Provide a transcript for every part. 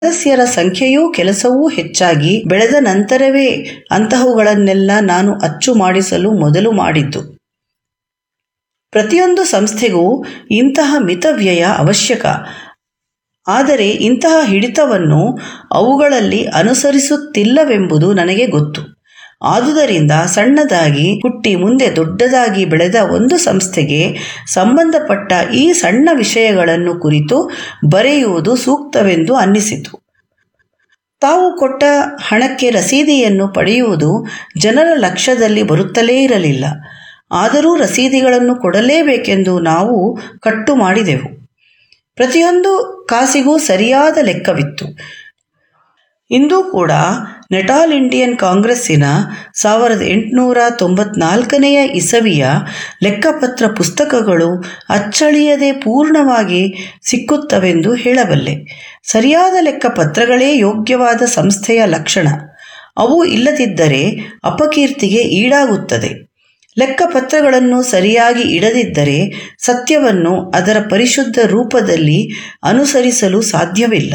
ಸದಸ್ಯರ ಸಂಖ್ಯೆಯೂ ಕೆಲಸವೂ ಹೆಚ್ಚಾಗಿ ಬೆಳೆದ ನಂತರವೇ ಅಂತಹವುಗಳನ್ನೆಲ್ಲ ನಾನು ಅಚ್ಚು ಮಾಡಿಸಲು ಮೊದಲು ಮಾಡಿದ್ದು ಪ್ರತಿಯೊಂದು ಸಂಸ್ಥೆಗೂ ಇಂತಹ ಮಿತವ್ಯಯ ಅವಶ್ಯಕ ಆದರೆ ಇಂತಹ ಹಿಡಿತವನ್ನು ಅವುಗಳಲ್ಲಿ ಅನುಸರಿಸುತ್ತಿಲ್ಲವೆಂಬುದು ನನಗೆ ಗೊತ್ತು ಆದುದರಿಂದ ಸಣ್ಣದಾಗಿ ಹುಟ್ಟಿ ಮುಂದೆ ದೊಡ್ಡದಾಗಿ ಬೆಳೆದ ಒಂದು ಸಂಸ್ಥೆಗೆ ಸಂಬಂಧಪಟ್ಟ ಈ ಸಣ್ಣ ವಿಷಯಗಳನ್ನು ಕುರಿತು ಬರೆಯುವುದು ಸೂಕ್ತವೆಂದು ಅನ್ನಿಸಿತು ತಾವು ಕೊಟ್ಟ ಹಣಕ್ಕೆ ರಸೀದಿಯನ್ನು ಪಡೆಯುವುದು ಜನರ ಲಕ್ಷ್ಯದಲ್ಲಿ ಬರುತ್ತಲೇ ಇರಲಿಲ್ಲ ಆದರೂ ರಸೀದಿಗಳನ್ನು ಕೊಡಲೇಬೇಕೆಂದು ನಾವು ಕಟ್ಟು ಮಾಡಿದೆವು ಪ್ರತಿಯೊಂದು ಕಾಸಿಗೂ ಸರಿಯಾದ ಲೆಕ್ಕವಿತ್ತು ಇಂದೂ ಕೂಡ ನೆಟಾಲ್ ಇಂಡಿಯನ್ ಕಾಂಗ್ರೆಸ್ಸಿನ ಸಾವಿರದ ಎಂಟುನೂರ ತೊಂಬತ್ನಾಲ್ಕನೆಯ ಇಸವಿಯ ಲೆಕ್ಕಪತ್ರ ಪುಸ್ತಕಗಳು ಅಚ್ಚಳಿಯದೆ ಪೂರ್ಣವಾಗಿ ಸಿಕ್ಕುತ್ತವೆಂದು ಹೇಳಬಲ್ಲೆ ಸರಿಯಾದ ಲೆಕ್ಕಪತ್ರಗಳೇ ಯೋಗ್ಯವಾದ ಸಂಸ್ಥೆಯ ಲಕ್ಷಣ ಅವು ಇಲ್ಲದಿದ್ದರೆ ಅಪಕೀರ್ತಿಗೆ ಈಡಾಗುತ್ತದೆ ಲೆಕ್ಕಪತ್ರಗಳನ್ನು ಸರಿಯಾಗಿ ಇಡದಿದ್ದರೆ ಸತ್ಯವನ್ನು ಅದರ ಪರಿಶುದ್ಧ ರೂಪದಲ್ಲಿ ಅನುಸರಿಸಲು ಸಾಧ್ಯವಿಲ್ಲ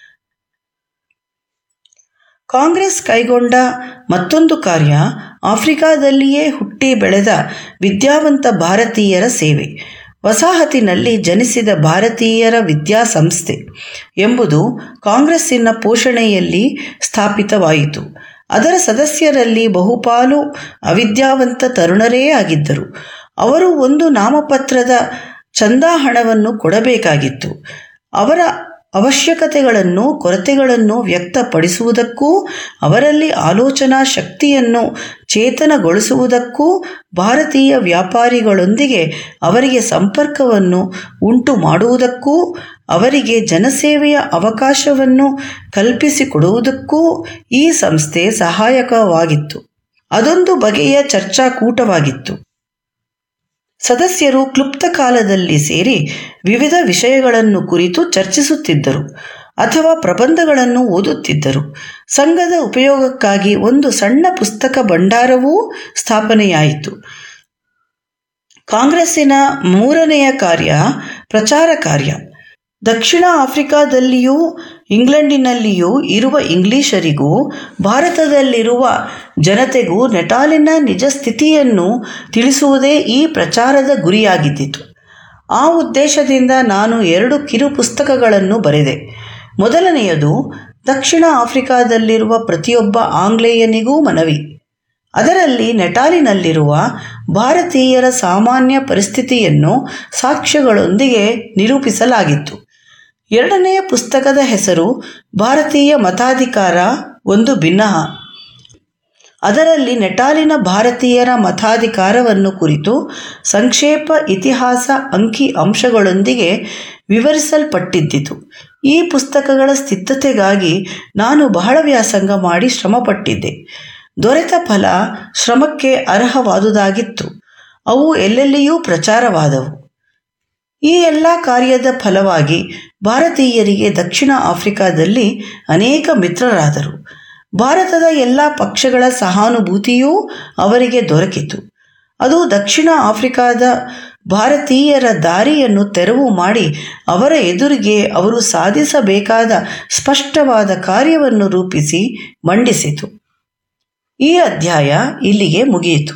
ಕಾಂಗ್ರೆಸ್ ಕೈಗೊಂಡ ಮತ್ತೊಂದು ಕಾರ್ಯ ಆಫ್ರಿಕಾದಲ್ಲಿಯೇ ಹುಟ್ಟಿ ಬೆಳೆದ ವಿದ್ಯಾವಂತ ಭಾರತೀಯರ ಸೇವೆ ವಸಾಹತಿನಲ್ಲಿ ಜನಿಸಿದ ಭಾರತೀಯರ ವಿದ್ಯಾಸಂಸ್ಥೆ ಎಂಬುದು ಕಾಂಗ್ರೆಸ್ಸಿನ ಪೋಷಣೆಯಲ್ಲಿ ಸ್ಥಾಪಿತವಾಯಿತು ಅದರ ಸದಸ್ಯರಲ್ಲಿ ಬಹುಪಾಲು ಅವಿದ್ಯಾವಂತ ತರುಣರೇ ಆಗಿದ್ದರು ಅವರು ಒಂದು ನಾಮಪತ್ರದ ಚಂದಾ ಹಣವನ್ನು ಕೊಡಬೇಕಾಗಿತ್ತು ಅವರ ಅವಶ್ಯಕತೆಗಳನ್ನು ಕೊರತೆಗಳನ್ನು ವ್ಯಕ್ತಪಡಿಸುವುದಕ್ಕೂ ಅವರಲ್ಲಿ ಆಲೋಚನಾ ಶಕ್ತಿಯನ್ನು ಚೇತನಗೊಳಿಸುವುದಕ್ಕೂ ಭಾರತೀಯ ವ್ಯಾಪಾರಿಗಳೊಂದಿಗೆ ಅವರಿಗೆ ಸಂಪರ್ಕವನ್ನು ಉಂಟು ಮಾಡುವುದಕ್ಕೂ ಅವರಿಗೆ ಜನಸೇವೆಯ ಅವಕಾಶವನ್ನು ಕಲ್ಪಿಸಿಕೊಡುವುದಕ್ಕೂ ಈ ಸಂಸ್ಥೆ ಸಹಾಯಕವಾಗಿತ್ತು ಅದೊಂದು ಬಗೆಯ ಚರ್ಚಾಕೂಟವಾಗಿತ್ತು ಸದಸ್ಯರು ಕ್ಲುಪ್ತ ಕಾಲದಲ್ಲಿ ಸೇರಿ ವಿವಿಧ ವಿಷಯಗಳನ್ನು ಕುರಿತು ಚರ್ಚಿಸುತ್ತಿದ್ದರು ಅಥವಾ ಪ್ರಬಂಧಗಳನ್ನು ಓದುತ್ತಿದ್ದರು ಸಂಘದ ಉಪಯೋಗಕ್ಕಾಗಿ ಒಂದು ಸಣ್ಣ ಪುಸ್ತಕ ಭಂಡಾರವೂ ಸ್ಥಾಪನೆಯಾಯಿತು ಕಾಂಗ್ರೆಸ್ಸಿನ ಮೂರನೆಯ ಕಾರ್ಯ ಪ್ರಚಾರ ಕಾರ್ಯ ದಕ್ಷಿಣ ಆಫ್ರಿಕಾದಲ್ಲಿಯೂ ಇಂಗ್ಲೆಂಡಿನಲ್ಲಿಯೂ ಇರುವ ಇಂಗ್ಲಿಷರಿಗೂ ಭಾರತದಲ್ಲಿರುವ ಜನತೆಗೂ ನೆಟಾಲಿನ ನಿಜ ಸ್ಥಿತಿಯನ್ನು ತಿಳಿಸುವುದೇ ಈ ಪ್ರಚಾರದ ಗುರಿಯಾಗಿದ್ದಿತು ಆ ಉದ್ದೇಶದಿಂದ ನಾನು ಎರಡು ಕಿರು ಪುಸ್ತಕಗಳನ್ನು ಬರೆದೆ ಮೊದಲನೆಯದು ದಕ್ಷಿಣ ಆಫ್ರಿಕಾದಲ್ಲಿರುವ ಪ್ರತಿಯೊಬ್ಬ ಆಂಗ್ಲೇಯನಿಗೂ ಮನವಿ ಅದರಲ್ಲಿ ನೆಟಾಲಿನಲ್ಲಿರುವ ಭಾರತೀಯರ ಸಾಮಾನ್ಯ ಪರಿಸ್ಥಿತಿಯನ್ನು ಸಾಕ್ಷ್ಯಗಳೊಂದಿಗೆ ನಿರೂಪಿಸಲಾಗಿತ್ತು ಎರಡನೆಯ ಪುಸ್ತಕದ ಹೆಸರು ಭಾರತೀಯ ಮತಾಧಿಕಾರ ಒಂದು ಭಿನ್ನಹ ಅದರಲ್ಲಿ ನೆಟಾಲಿನ ಭಾರತೀಯರ ಮತಾಧಿಕಾರವನ್ನು ಕುರಿತು ಸಂಕ್ಷೇಪ ಇತಿಹಾಸ ಅಂಕಿ ಅಂಶಗಳೊಂದಿಗೆ ವಿವರಿಸಲ್ಪಟ್ಟಿದ್ದಿತು ಈ ಪುಸ್ತಕಗಳ ಸಿದ್ಧತೆಗಾಗಿ ನಾನು ಬಹಳ ವ್ಯಾಸಂಗ ಮಾಡಿ ಶ್ರಮಪಟ್ಟಿದ್ದೆ ದೊರೆತ ಫಲ ಶ್ರಮಕ್ಕೆ ಅರ್ಹವಾದುದಾಗಿತ್ತು ಅವು ಎಲ್ಲೆಲ್ಲಿಯೂ ಪ್ರಚಾರವಾದವು ಈ ಎಲ್ಲ ಕಾರ್ಯದ ಫಲವಾಗಿ ಭಾರತೀಯರಿಗೆ ದಕ್ಷಿಣ ಆಫ್ರಿಕಾದಲ್ಲಿ ಅನೇಕ ಮಿತ್ರರಾದರು ಭಾರತದ ಎಲ್ಲ ಪಕ್ಷಗಳ ಸಹಾನುಭೂತಿಯೂ ಅವರಿಗೆ ದೊರಕಿತು ಅದು ದಕ್ಷಿಣ ಆಫ್ರಿಕಾದ ಭಾರತೀಯರ ದಾರಿಯನ್ನು ತೆರವು ಮಾಡಿ ಅವರ ಎದುರಿಗೆ ಅವರು ಸಾಧಿಸಬೇಕಾದ ಸ್ಪಷ್ಟವಾದ ಕಾರ್ಯವನ್ನು ರೂಪಿಸಿ ಮಂಡಿಸಿತು ಈ ಅಧ್ಯಾಯ ಇಲ್ಲಿಗೆ ಮುಗಿಯಿತು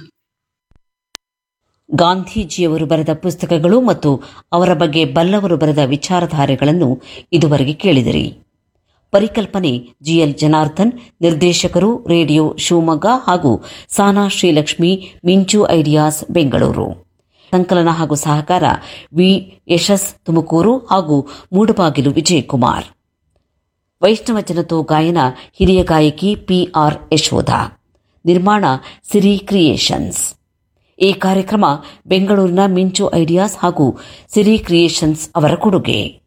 ಗಾಂಧೀಜಿಯವರು ಬರೆದ ಪುಸ್ತಕಗಳು ಮತ್ತು ಅವರ ಬಗ್ಗೆ ಬಲ್ಲವರು ಬರೆದ ವಿಚಾರಧಾರೆಗಳನ್ನು ಇದುವರೆಗೆ ಕೇಳಿದಿರಿ ಪರಿಕಲ್ಪನೆ ಜಿಎಲ್ ಜನಾರ್ದನ್ ನಿರ್ದೇಶಕರು ರೇಡಿಯೋ ಶಿವಮೊಗ್ಗ ಹಾಗೂ ಸಾನಾ ಶ್ರೀಲಕ್ಷ್ಮಿ ಮಿಂಚು ಐಡಿಯಾಸ್ ಬೆಂಗಳೂರು ಸಂಕಲನ ಹಾಗೂ ಸಹಕಾರ ವಿ ಯಶಸ್ ತುಮಕೂರು ಹಾಗೂ ಮೂಡಬಾಗಿಲು ವಿಜಯಕುಮಾರ್ ವೈಷ್ಣವ ಜನತೋ ಗಾಯನ ಹಿರಿಯ ಗಾಯಕಿ ಪಿಆರ್ ಯಶೋಧ ನಿರ್ಮಾಣ ಸಿರಿ ಕ್ರಿಯೇಷನ್ಸ್ ಈ ಕಾರ್ಯಕ್ರಮ ಬೆಂಗಳೂರಿನ ಮಿಂಚು ಐಡಿಯಾಸ್ ಹಾಗೂ ಸಿರಿ ಕ್ರಿಯೇಷನ್ಸ್ ಅವರ ಕೊಡುಗೆ